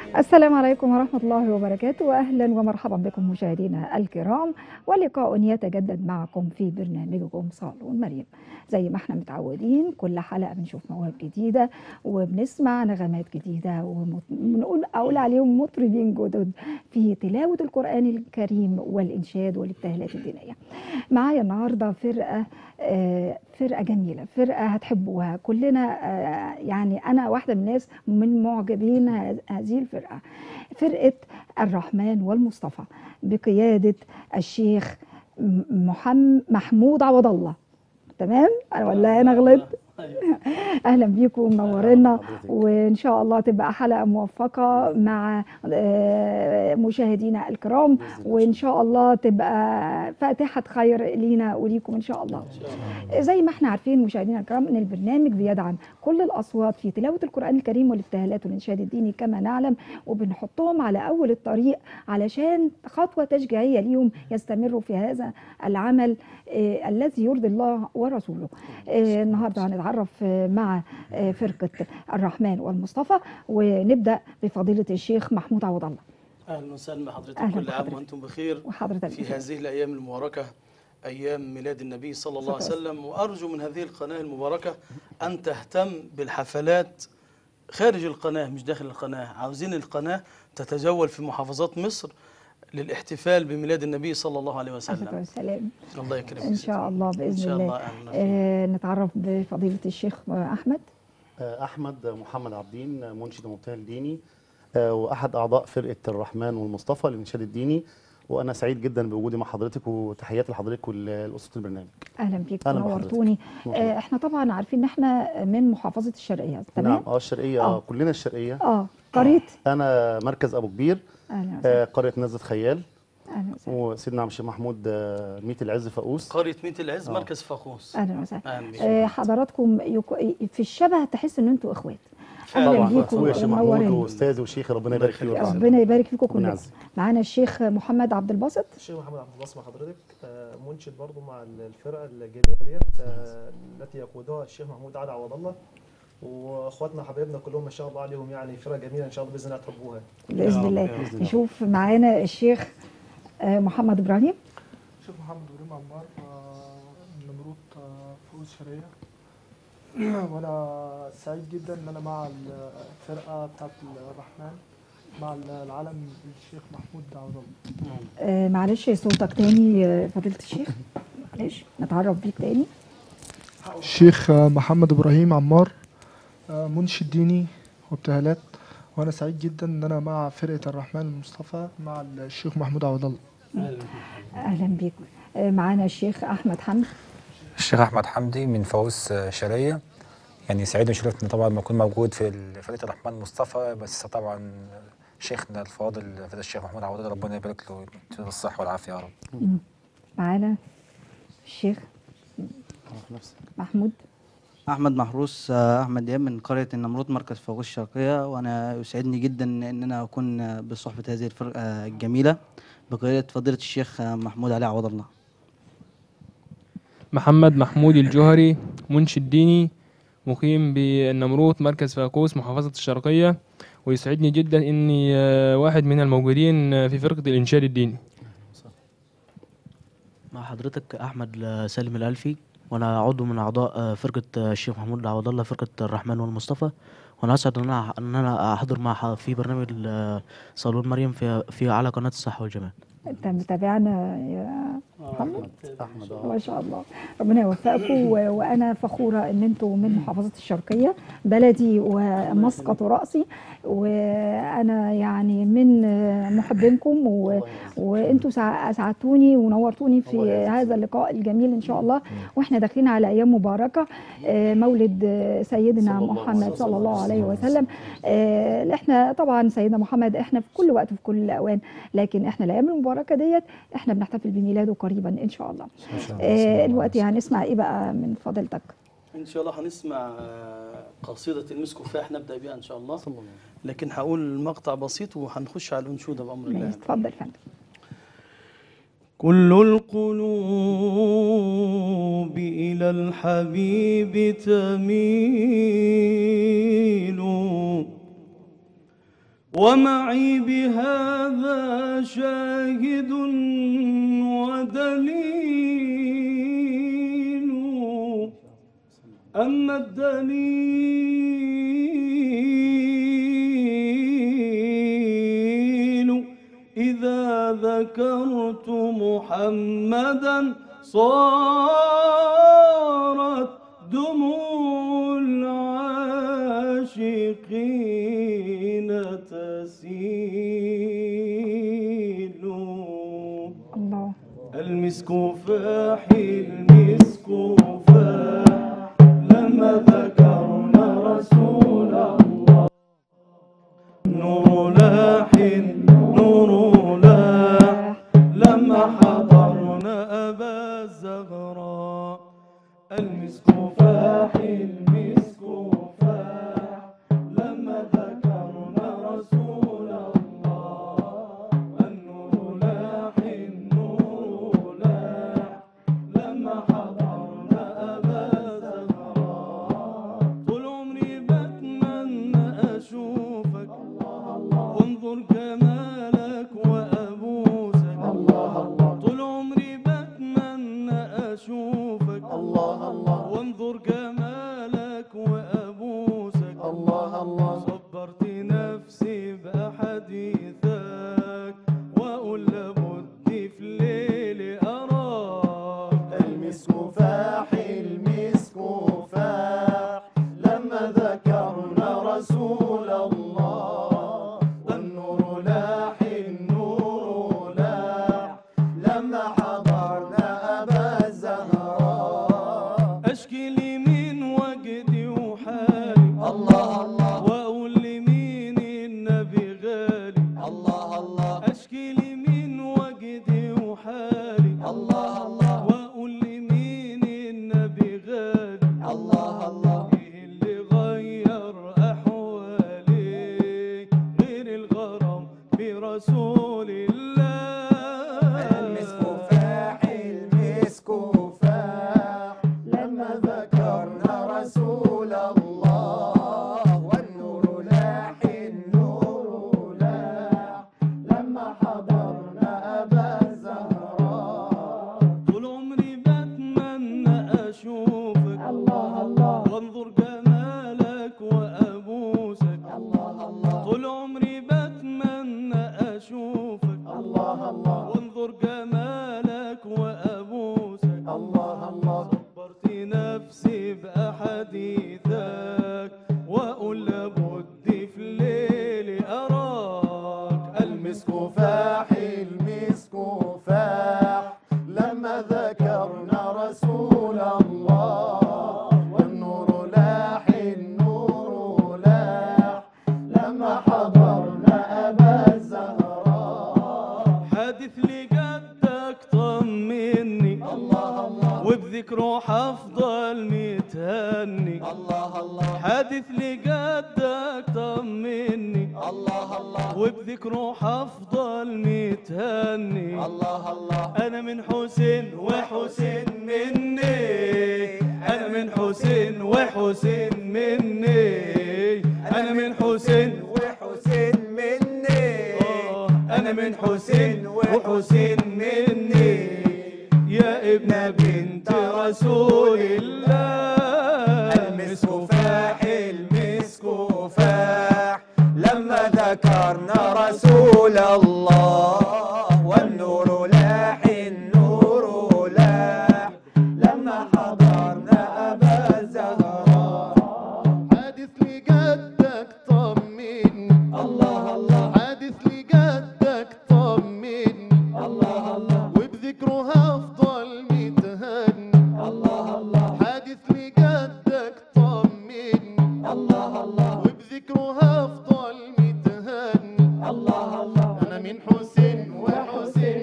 السلام عليكم ورحمة الله وبركاته وأهلا ومرحبا بكم مشاهدينا الكرام ولقاء يتجدد معكم في برنامجكم صالون مريم زي ما احنا متعودين كل حلقة بنشوف مواهب جديدة وبنسمع نغمات جديدة وبنقول أقول عليهم مطربين جدد في تلاوة القرآن الكريم والإنشاد والابتهالات الدينية معايا النهاردة فرقة آه، فرقة جميلة فرقة هتحبوها كلنا آه، يعني أنا واحدة من الناس من معجبين ه- هذه الفرقة فرقة الرحمن والمصطفى بقيادة الشيخ م- محمد محمود عوض الله تمام أنا ولا أنا غلطت اهلا بيكم منورنا وان شاء الله تبقى حلقه موفقه مع آه، مشاهدينا الكرام وان شاء الله تبقى فاتحه خير لينا وليكم ان شاء الله زي ما احنا عارفين مشاهدينا الكرام ان البرنامج بيدعم كل الاصوات في تلاوه القران الكريم والابتهالات والانشاد الديني كما نعلم وبنحطهم على اول الطريق علشان خطوه تشجيعيه ليهم يستمروا في هذا العمل آه، الذي يرضي الله ورسوله آه، النهارده هنتعرف آه، مع آه، فرقه الرحمن والمصطفى ونبدا بفضيله الشيخ محمود عوض الله اهلا وسهلا بحضرتك أهلا كل عام بحضرتك. وانتم بخير وحضرتك في بخير. هذه الايام المباركه ايام ميلاد النبي صلى الله عليه صلى وسلم وارجو من هذه القناه المباركه ان تهتم بالحفلات خارج القناه مش داخل القناه عاوزين القناه تتجول في محافظات مصر للاحتفال بميلاد النبي صلى الله عليه الصلاه وسلم والسلام الله يكرمك ان شاء الله ان باذن شاء الله الله أهلا وسهلا. آه، نتعرف بفضيله الشيخ احمد آه، أحمد محمد عبدين منشد ومبتهل ديني آه، وأحد أعضاء فرقة الرحمن والمصطفى للإنشاد الديني وأنا سعيد جدا بوجودي مع حضرتك وتحياتي لحضرتك ولأسرة البرنامج اهلا بيك أهلا نورتوني آه، احنا طبعا عارفين ان احنا من محافظه الشرقيه تمام نعم اه الشرقية آه. آه. كلنا الشرقية اه قريه أنا مركز أبو كبير اهلا وسهلا آه، قرية نزلة خيال اهلا وسهلا وسيدنا عم الشيخ محمود آه، ميت العز فاقوس قريه ميت العز آه. مركز فاقوس اهلا وسهلا اهلا بك آه، حضراتكم يك- في الشبه تحس ان انتوا اخوات فعلا. اهلا طبعا بيكم أخويا الشيخ محمود ومنورين وأستاذي وشيخي ربنا يبارك فيه ويرحمه. ربنا يبارك فيكم ربنا كلكم يعزك. معانا الشيخ محمد عبد الباسط الشيخ محمد عبد الله مع حضرتك آه، منشد برضو مع الفرقه الجميله ديت آه، التي يقودها الشيخ محمود عاد عوض الله واخواتنا حبايبنا كلهم ما شاء الله عليهم يعني فرقه جميله ان شاء الله باذن الله تحبوها باذن يا الله رب، بإذن الله. نشوف معانا الشيخ آه، محمد ابراهيم شيخ محمد ابراهيم عمار آه، نمرود آه، فؤوس شرقية وانا سعيد جدا ان انا مع الفرقه بتاعت الرحمن مع العالم الشيخ محمود عوض الله آه، معلش صوتك تاني آه، فضيله الشيخ معلش نتعرف بيك تاني الشيخ آه، محمد ابراهيم عمار آه، منشد ديني وابتهالات وانا سعيد جدا ان انا مع فرقه الرحمن المصطفى مع الشيخ محمود عوض الله اهلا بيك آه، معانا الشيخ احمد حمد الشيخ احمد حمدي من فاووس آه، شرقيه يعني سعيد وشرفني طبعا ما اكون موجود في ال- فرقه الرحمن مصطفى بس طبعا شيخنا الفاضل فضيله الشيخ محمود عوض الله، ربنا يبارك له ويديله الصحه والعافيه يا رب معانا الشيخ نفسك. محمود احمد محروس آه، احمد دياب من قريه النمرود مركز فاقوس الشرقيه وانا يسعدني جدا ان انا اكون آه، بصحبه هذه الفرقه الجميله بقياده فضيله الشيخ آه، محمود علي عوض الله محمد محمود الجوهري منشد ديني مقيم بالنمروت مركز فاقوس محافظة الشرقية ويسعدني جدا اني آه، واحد من الموجودين آه، في فرقة الانشاد الديني مع حضرتك احمد سالم الالفي وانا عضو من اعضاء آه، فرقه آه، الشيخ محمود عوض الله فرقه الرحمن والمصطفى وانا اسعد ان انا ان انا احضر مع ح- في برنامج ال- صالون مريم في في على قناه الصحه والجمال انت متابعنا يا محمد أحمد آه. ما شاء الله ربنا يوفقكم و- وانا فخوره ان انتم من محافظه الشرقيه بلدي ومسقط راسي وانا يعني من محبينكم و... وانتم سع- اسعدتوني ونورتوني في هذا اللقاء الجميل ان شاء الله واحنا داخلين على ايام مباركه آه، مولد آه، سيدنا صلى الله محمد عليه صلى الله وسلم. عليه وسلم آه، احنا طبعا سيدنا محمد احنا في كل وقت في كل الاوان لكن احنا الايام المباركه ديت احنا بنحتفل بميلاده قريبا ان شاء الله آه، دلوقتي هنسمع ايه بقى من فضيلتك ان شاء الله هنسمع آه، قصيده المسكفاح نبدا بها ان شاء الله صلى الله عليه وسلم. لكن هقول مقطع بسيط وهنخش على الانشوده بامر الله ماشي اتفضل يا فندم كل القلوب إلى الحبيب تميل ومعي بهذا شاهد ودليل أما الدليل إذا ذكرت محمدا صارت دموع العاشقين تسيل الله المسك فاح المسك فاح لما ذكرنا رسول الله نور لاح نور لاح لما حضرنا أبا الزهراء المسك فاح المسك فاح لما ذكرنا رسول الله النور لاح النور لاح لما حضرنا أبا زهراء طول عمري بتمنى أشوفك وانظر جمالك وأبوسك طول عمري بتمنى أشوفك وانظر جمالك وأبوسك صبرت نفسي بأحاديثك وأقول لابد في ليلي أراك المسك فاح المسك فاح لما ذكرنا رسول الله والنور لاح النور لاح لما حضرنا أبا الزهراء أشكي لي من وجدي وحالي الله الله وأقول لمين النبي غالي الله الله أشكي لي من وجدي وحالي الله الله وأقول لمين النبي غالي الله الله إيه اللي غير أحوالي غير الغرام برسول الله المسك فاح المسك فاح لما ذكرنا رسول الله والنور لاح النور لاح لما حضرنا أبا الزهراء طول عمري بتمنى أشوفك الله الله وانظر جمالك وأبوسك الله الله طول عمري بتمنى أشوفك الله الله وانظر جمالك وأبوسك الله الله صبرت نفسي بأحاديثك وأقول لابد في ليلي أراك المسك فاح المسك فاح لما ذكرنا رسول الله والنور لاح النور لاح لما حضرنا أبا الزهراء حادث لجدك طمني الله الله وبذكره حفضل متهني الله الله حادث لجدك طمني الله الله وبذكره حفضل متهني الله الله انا من حسين وحسين مني انا من حسين وحسين مني انا من حسين وحسين مني آه، انا من حسين وحسين مني يا ابن بنت رسول الله المسك فاح المسك فاح لما ذكرنا رسول الله والنور لاح النور لاح لما حضرنا أبا الزهراء حادث لجدك طمني الله الله حادث لجدك طمني الله الله وبذكره هفضل متهني الله الله حادث لجدك طمني الله الله وبذكره هفضل متهني الله الله انا من حسين وحسين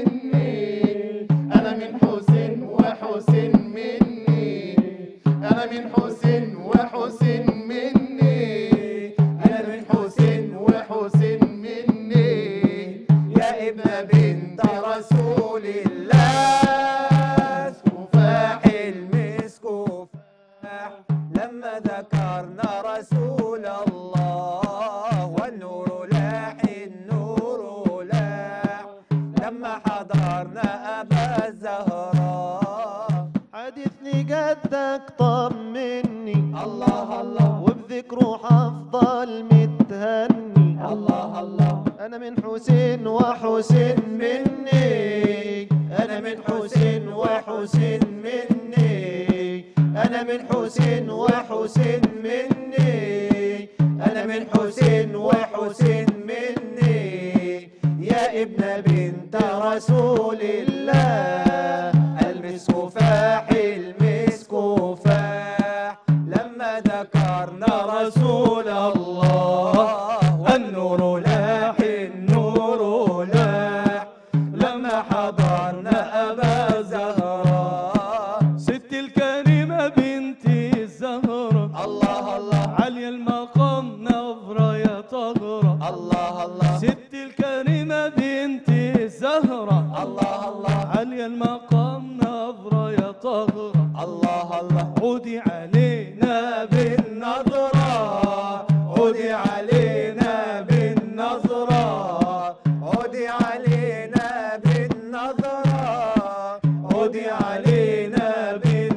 مني انا من حسين وحسين مني انا من حسين وحسين مني انا من حسين وحسين مني يا ابن بنت رسول الله فاح المسك فاح لما ذكرنا رسول الله والنور لا جدك طمني الله الله وبذكره حفضل متهني الله الله انا من حسين وحسين مني انا من حسين وحسين مني انا من حسين وحسين مني انا من حسين وحسين مني يا ابن بنت رسول الله المسك فاح المسك فاح لما ذكرنا رسول الله النور لاح النور لاح لما حضرنا أبا زهراء ست الكريمة بنت الزهرة الله الله عالية المقام نظرة يا طهرة الله الله ست الكريمة بنت الزهرة الله الله عالية المقام نظرة يا طهرة الله الله عودي علينا بالنظرة عودي علينا بالنظرة عودي علينا بالنظرة عودي علينا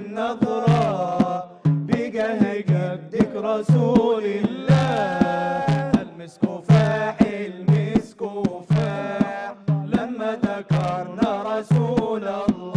بالنظرة بجاه جدك رسول الله المسك فاح المسك فاح لما ذكرنا رسول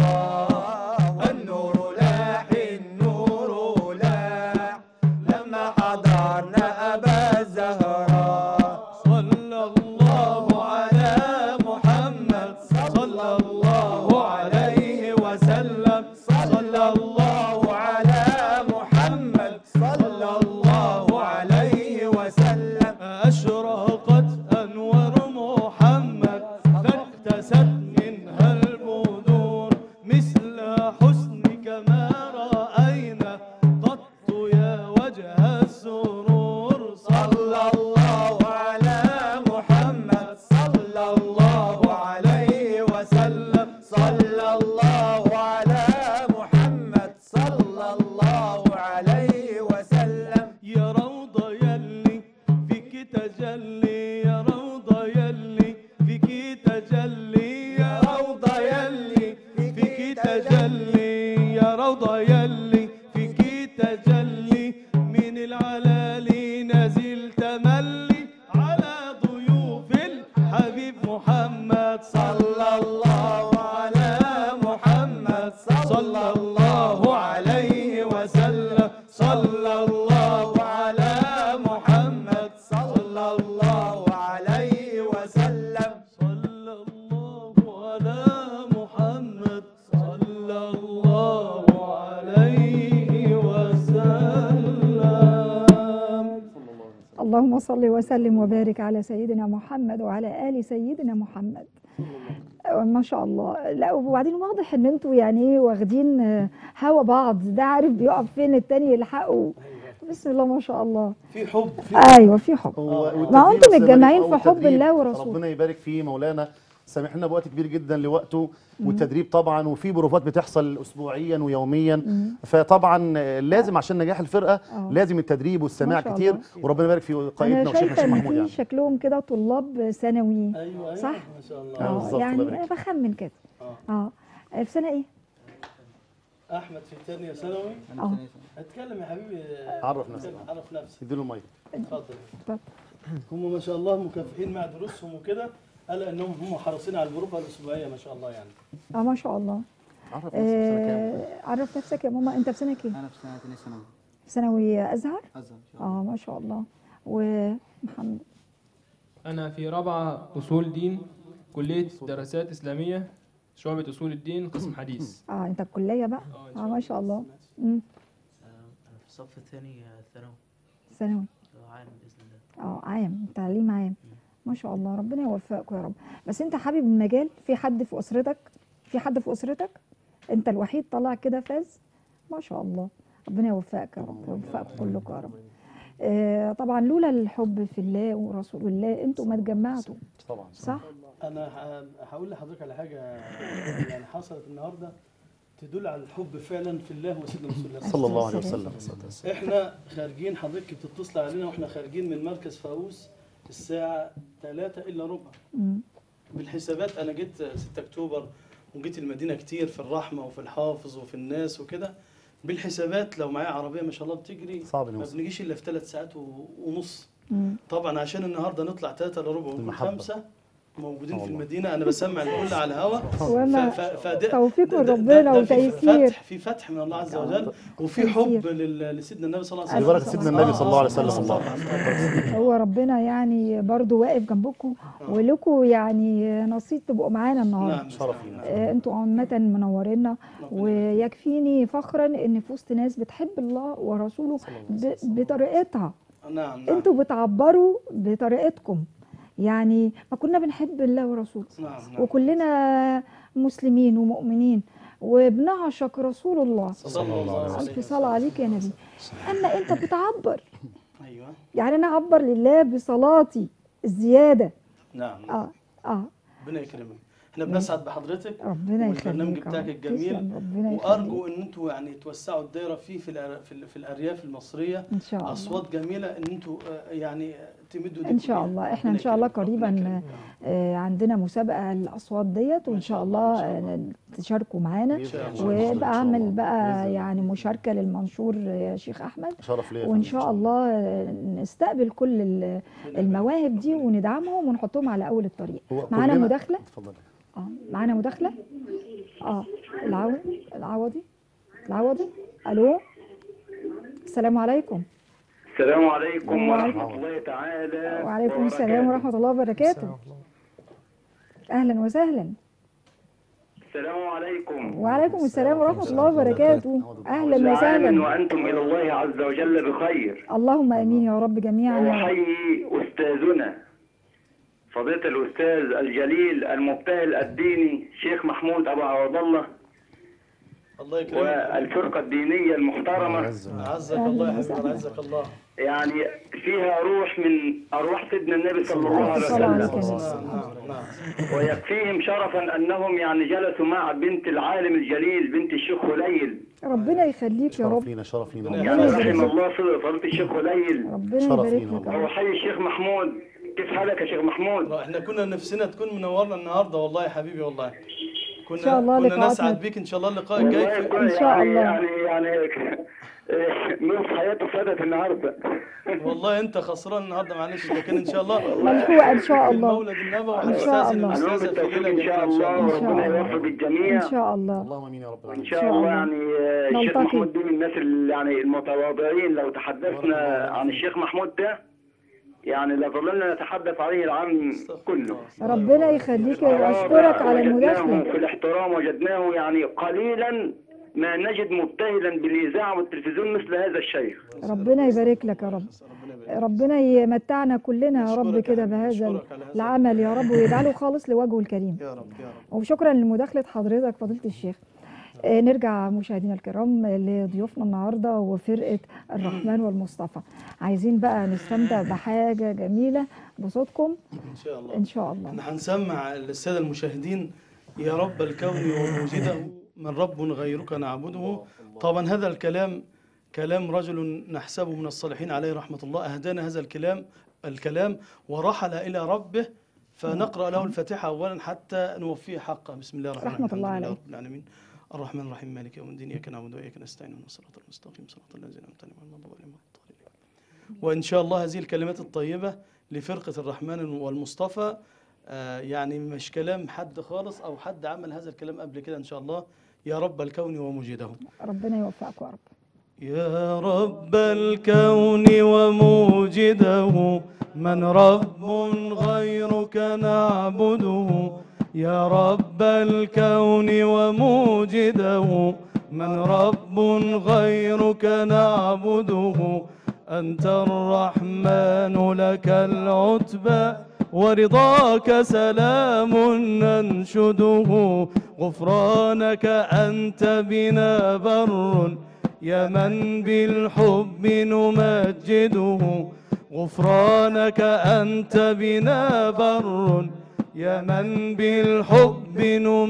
الله النور لاح النور لاح لما حضرنا أبا الزهراء صلى الله على محمد صلى الله عليه وسلم صلى الله على محمد صلى الله عليه وسلم أشرقت أنوار محمد فاكتست منها البدور مثل حسنك ما رأينا قط يا وجه السرور صلى الله على محمد صلى الله عليه وسلم صلى الله على محمد صلى الله عليه وسلم يا روضة يلي فيك تجلي يا روضة يلي فيك تجلي يا روضة يلي فيك تجلي يا روضة يلي فيك تجلي من العلالي نازل تملي على ضيوف الحبيب محمد صلى الله على محمد صلى الله عليه وسلم صلى الله على محمد صلى الله عليه وسلم صلى الله على محمد صلى الله عليه وسلم اللهم صل وسلم وبارك على سيدنا محمد وعلى ال سيدنا محمد آه، ما شاء الله لا وبعدين واضح ان انتوا يعني ايه واخدين آه، هوا بعض ده عارف بيقف فين التاني يلحقه بسم الله ما شاء الله في حب في ايوه في حب و- ما هو انتم والتدريب متجمعين أو في حب التدريب. الله ورسوله ربنا يبارك فيه مولانا سامح لنا بوقت كبير جدا لوقته والتدريب طبعا وفي بروفات بتحصل اسبوعيا ويوميا مم. فطبعا آه، لازم عشان نجاح الفرقه آه. لازم التدريب والسماع ما شاء كتير الله. وربنا يبارك في قائدنا انا وشيخنا شايفه الشيخ ان محمود في يعني شكلهم كده طلاب ثانوي ايوه ايوه صح؟ ما شاء الله آه، اه بالظبط، الله يعني يبارك انا بخمن كده اه اه في سنه ايه؟ احمد في ثانيه ثانوي اه اتكلم يا حبيبي عرف نفسك. عرف نفسك اديله المايك اتفضل اتفضل. هم ما شاء الله مكافئين مع دروسهم وكده الا انهم هم حريصين على البروفه الاسبوعيه ما شاء الله يعني اه ما شاء الله عرف نفسك في سنه كام آه عرف نفسك يا ماما انت في سنه كام؟ انا في سنه تانية ثانوي ثانوي ازهر؟ ازهر ان شاء الله اه ما شاء الله ومحمد أنا في رابعة أصول دين كلية دراسات إسلامية شعبة أصول الدين قسم حديث اه انت الكليه بقى آه، إن اه شاء ما شاء الله امم انا في الصف الثاني ثانوي ثانوي عام باذن الله اه عام تعليم عام ما شاء الله ربنا يوفقكم يا رب بس انت حابب المجال في حد في اسرتك في حد في اسرتك انت الوحيد طلع كده فاز ما شاء الله ربنا يوفقك يا رب يوفقكم كلكم يا رب آه طبعا لولا الحب في الله ورسول الله انتوا ما اتجمعتوا طبعا صح انا ه- هقول لحضرتك على حاجه يعني حصلت النهارده تدل على الحب فعلا في الله وسيدنا رسول الله صلى الله عليه وسلم احنا خارجين حضرتك بتتصل علينا واحنا خارجين من مركز فاووس الساعه 3 الا ربع مم. بالحسابات انا جيت 6 اكتوبر وجيت المدينه كتير في الرحمه وفي الحافظ وفي الناس وكده بالحسابات لو معايا عربيه ما شاء الله بتجري صعب ما نوصل بنجيش الا في ثلاث ساعات و- ونص مم. طبعا عشان النهارده نطلع ثلاثة الا ربع ونكون المحبة. خمسة موجودين آه في والله. المدينة أنا بسمع الكل على الهوا وما ف- ف- فده- توفيق ده- ده- ربنا ده في وتيسير. فتح في فتح من الله عز وجل وفي حب لل- لسيدنا النبي صلى الله عليه وسلم ببركة سيدنا النبي صلى الله عليه وسلم آه، والله. طبعاً. هو ربنا يعني برضو واقف جنبكم ولكم يعني نصيب تبقوا معانا النهارده نعم شرف لينا آه، انتوا عامة منورينا ويكفيني فخرا ان في وسط ناس بتحب الله ورسوله ب- بطريقتها نعم نعم انتوا بتعبروا بطريقتكم يعني ما كنا بنحب الله ورسوله نعم نعم وكلنا مسلمين ومؤمنين وبنعشق رسول الله صلى الله عليه ألف وسلم صلاة عليك يا نبي أما أنت بتعبر أيوه يعني أنا أعبر لله بصلاتي الزيادة نعم آه آه ربنا يكرمك احنا بنسعد بحضرتك ربنا والبرنامج يخليك بتاعك يا رب. الجميل تسلم، ربنا وارجو يخليك ان انتوا يعني توسعوا الدائره فيه في الأر- في, ال- في الارياف المصريه إن شاء الله اصوات جميله ان انتوا آه، يعني تمدوا ان ايديكم شاء بيها. الله احنا ربنا ان شاء الله يكرمك، ربنا قريبا يكرمك. آه، عندنا مسابقه الاصوات ديت وان شاء الله آه، تشاركوا معانا إن شاء الله. ويبقى اعمل بإذن بقى الله. يعني مشاركه للمنشور يا شيخ احمد شرف ليا يا وان فندم. شاء الله آه، نستقبل كل ال- المواهب دي وندعمهم ونحطهم على اول الطريق هو معانا كلنا- مداخله اتفضل اه معانا مداخله اه العوضي العوضي العوضي الو السلام عليكم السلام عليكم وعليكم- ورحمة الله تعالى وعليكم السلام ورحمه الله وبركاته اهلا وسهلا السلام عليكم وعليكم السلام ورحمه الله وبركاته اهلا كل عام وسهلا وأنتم إلى الله عز وجل بخير اللهم امين يا رب جميعا يا رب. وأحيي أستاذنا فضيلة الأستاذ الجليل المبتهل الديني شيخ محمود أبو عوض الله الله يكرمك والفرقة الدينية المحترمة اعزك الله يا حبيبي الله يعزك الله يعني فيها روح من أرواح سيدنا النبي صلى الله عليه ألف صلاة عليك وسلم يا نبي. نعم نعم نعم ويكفيهم شرفا أنهم يعني جلسوا مع بنت العالم الجليل بنت الشيخ هليل ربنا يخليك يا شرف رب لينا شرف لينا ربنا يعني يبارك رحم لك. الله فضيلة الشيخ هليل ربنا شرف يبارك لينا لك يا والله. رب وحي الشيخ محمود كيف حالك يا شيخ محمود؟ لا، احنا كنا نفسنا تكون منورنا النهارده والله يا حبيبي والله كنا إن شاء الله كنا لقاءاتنا- نسعد بيك ان شاء الله اللقاء الجاي والله في- كل- إن شاء يعني الله. يعني يعني نص حياته فاتت النهارده والله انت خسران النهارده معلش لكن ان شاء الله ملحوقة إن شاء في الله. المولد النبوي إن شاء الله. المهم الاستاذه في بالتوفيق ليله ان شاء جميله ان الله شاء الله إن شاء وربنا الله. يوفق الجميع ان شاء الله اللهم امين يا رب ان العالمين شاء شاء الله الله. يعني آه، الشيخ نلتقي. محمود دي من الناس اللي يعني المتواضعين لو تحدثنا عن الشيخ محمود ده يعني لظللنا نتحدث عليه العام كله ربنا يخليك واشكرك على وجدناه المداخله في الاحترام وجدناه يعني قليلا ما نجد مبتهلا بالاذاعه والتلفزيون مثل هذا الشيخ ربنا يبارك لك يا رب ربنا يمتعنا كلنا يا رب أشكرك يا كده حبيبي، بهذا أشكرك على هذا العمل يا رب ويجعله خالص لوجهه الكريم يا رب يا رب وشكرا لمداخله حضرتك فضيله الشيخ آه، نرجع مشاهدينا الكرام لضيوفنا النهارده وفرقه الرحمن والمصطفى عايزين بقى نستمتع بحاجه جميله بصوتكم ان شاء الله ان شاء الله احنا هنسمع للساده المشاهدين يا رب الكون وموجده من رب غيرك نعبده طبعا هذا الكلام كلام رجل نحسبه من الصالحين عليه رحمه الله اهدانا هذا الكلام الكلام ورحل الى ربه فنقرا له الفاتحه اولا حتى نوفيه حقه بسم الله الرحمن الرحيم رحمة الله الحمد لله عليه. رب العالمين الرحمن الرحيم مالك يوم الدين اياك نعبد واياك نستعين اهدنا الصراط المستقيم صراط الذين انعمت عليهم غير المغضوب عليهم ولا الضالين وان شاء الله هذه الكلمات الطيبه لفرقه الرحمن والمصطفى آه، يعني مش كلام حد خالص او حد عمل هذا الكلام قبل كده ان شاء الله يا رب الكون ومجيده ربنا يوفقكم يا رب يا رب الكون وموجده من رب غيرك نعبده يا رب الكون وموجده من رب غيرك نعبده أنت الرحمن لك العتبى ورضاك سلام ننشده غفرانك أنت بنا بر يا من بالحب نمجده غفرانك أنت بنا بر يا من بالحب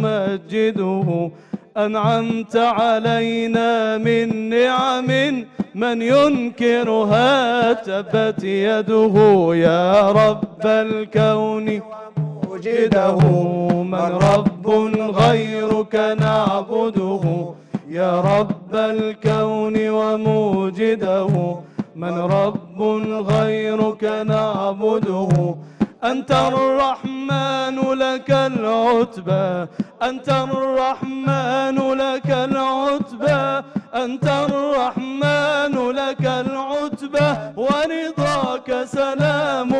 نمجده أنعمت علينا من نعم من ينكرها تبت يده يا رب الكون وجده من رب غيرك نعبده يا رب الكون وموجده من رب غيرك نعبده أنت الرحمن لك العتبى أنت الرحمن لك العتبى أنت الرحمن لك العتبى ورضاك سلام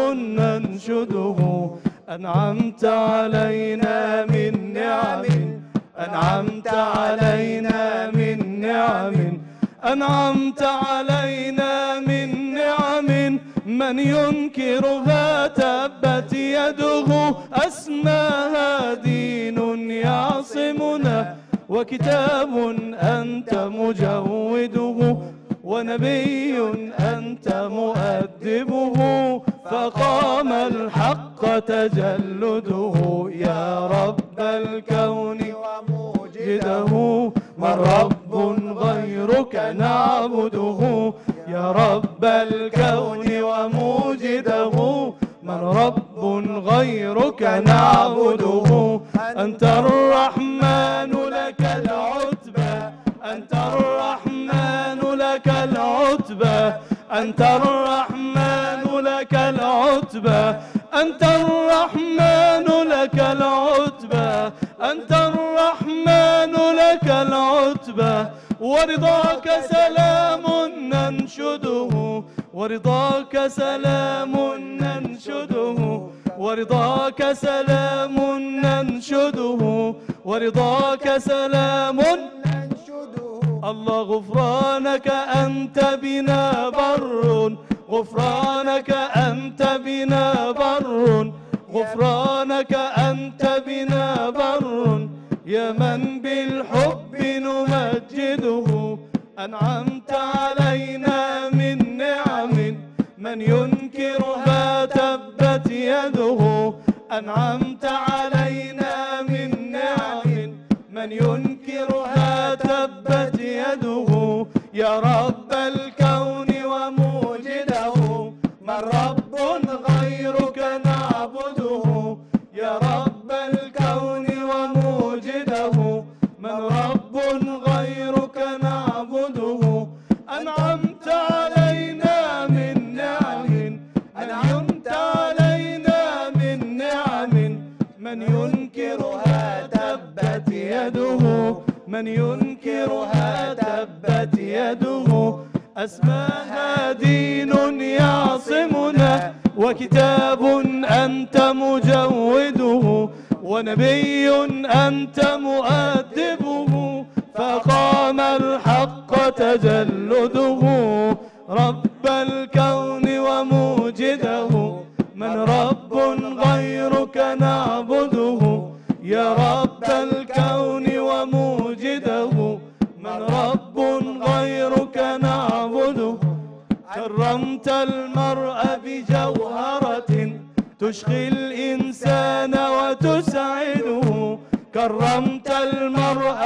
ننشده أنعمت علينا من نعم أنعمت علينا من نعم أنعمت علينا من نعم من ينكرها تبت يده أسماها دين يعصمنا وكتاب أنت مجوده ونبي أنت مؤدبه فقام الحق تجلده يا رب الكون وموجده من رب غيرك نعبده يا رب الكون وموجده من رب غيرك نعبده أنت الرحمن لك العتبى أنت الرحمن لك العتبى أنت الرحمن لك العتبى أنت الرحمن لك العتبى أنت الرحمن لك العتبى ورضاك سلام ننشده ورضاك سلام ننشده ورضاك سلام ننشده ورضاك سلام الله غفرانك أنت بنا بر غفرانك أنت بنا بر غفرانك أنت بنا بر يا من بالحب نمجده أنعمت علينا من نعم من ينكرها تبت يده أنعمت علينا من نعم من ينكرها تبت يده يا رب الكون وموجده من رب غيرك نعبده يا رب الكون وموجده من رب غيرك نعبده أنعمت علينا من نعم أنعمت علينا من نعم من ينكرها تبت يده من ينكرها تبت يده أسماها دين يعصمنا وكتاب أنت مجوده ونبي أنت مؤدبه فقام الحق تجلده رب الكون وموجده من رب غيرك نعبده يا رب الكون وموجده من رب غيرك نعبده كرمت المرء بجوهرة تشقي الإنسان وتسعده كرمت المرء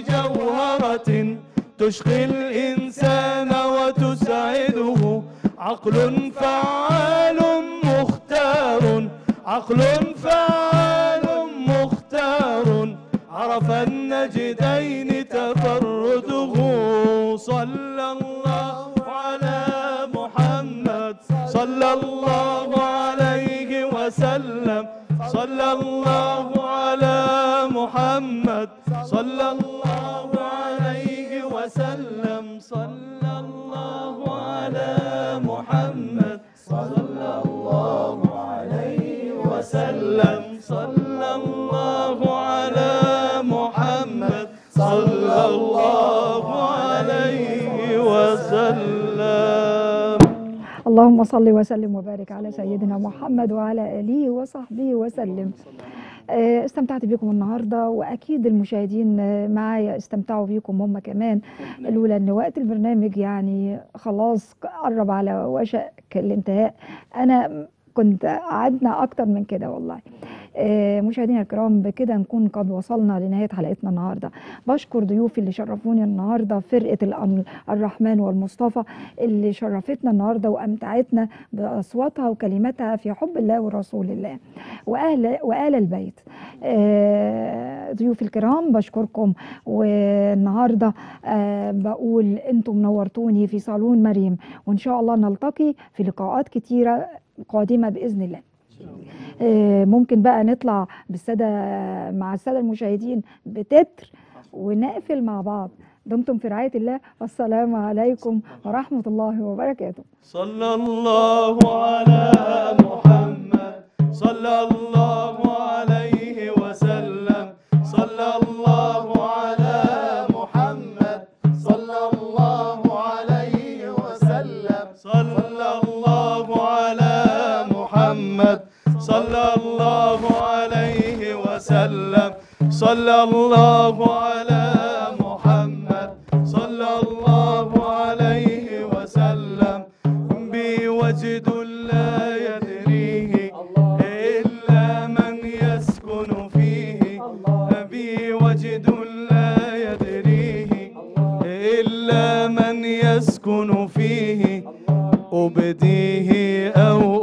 بجوهرة تشقي الإنسان وتسعده عقل فعال مختار عقل فعال مختار عرف النجدين تفرده صلى الله على محمد صلى الله عليه وسلم صلى الله على محمد صلى الله عليه وسلم صلى الله على محمد صلى الله عليه وسلم صلى الله على محمد صلى الله عليه وسلم اللهم صل وسلم وبارك على سيدنا محمد وعلى آله وصحبه وسلم آه، استمتعت بكم النهارده واكيد المشاهدين آه، معايا استمتعوا بيكم هم كمان لولا ان وقت البرنامج يعني خلاص قرب على وشك الانتهاء انا كنت قعدنا اكتر من كده والله آه، مشاهدينا الكرام بكده نكون قد وصلنا لنهايه حلقتنا النهارده بشكر ضيوفي اللي شرفوني النهارده فرقه الأم- الرحمن والمصطفى اللي شرفتنا النهارده وامتعتنا باصواتها وكلماتها في حب الله ورسول الله واهل وآل البيت آه، ضيوف الكرام بشكركم والنهارده آه، بقول انتم نورتوني في صالون مريم وان شاء الله نلتقي في لقاءات كتيره قادمه باذن الله آه، ممكن بقى نطلع بالساده مع الساده المشاهدين بتتر ونقفل مع بعض دمتم في رعايه الله والسلام عليكم ورحمه الله وبركاته صلى الله على محمد صلى الله عليه وسلم صلى الله على محمد صلى الله عليه وسلم صلى الله على محمد صلى الله عليه وسلم صلى الله على محمد صلى الله عليه وسلم بوجد لا يدريه إلا من يسكن فيه بوجد لا يدريه إلا من يسكن فيه أبديه أو